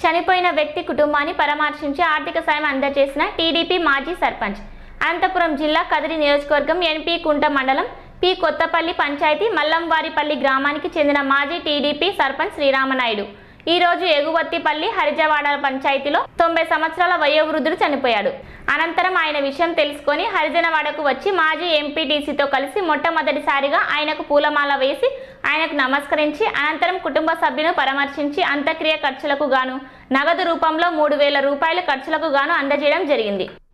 చనిపోయిన వ్యక్తి కుటుంబాన్ని పరామర్శించి ఆర్థిక సాయం అందజేసిన టీడీపీ మాజీ సర్పంచ్ అనంతపురం జిల్లా కదిరి నియోజకవర్గం ఎన్పీ కుంట మండలం పి కొత్తపల్లి పంచాయతీ మల్లంవారిపల్లి గ్రామానికి చెందిన మాజీ టీడీపీ సర్పంచ్ శ్రీరామనాయుడు ఈ రోజు ఎగువత్తిపల్లి హరిజవాడ పంచాయతీలో తొంభై సంవత్సరాల వయోవృద్ధుడు చనిపోయాడు అనంతరం ఆయన విషయం తెలుసుకొని హరిజనవాడకు వచ్చి మాజీ ఎంపీటీసీతో కలిసి మొట్టమొదటిసారిగా ఆయనకు పూలమాల వేసి ఆయనకు నమస్కరించి అనంతరం కుటుంబ సభ్యులను పరామర్శించి అంత్యక్రియ ఖర్చులకు గాను నగదు రూపంలో మూడు వేల రూపాయల ఖర్చులకు గాను అందజేయడం జరిగింది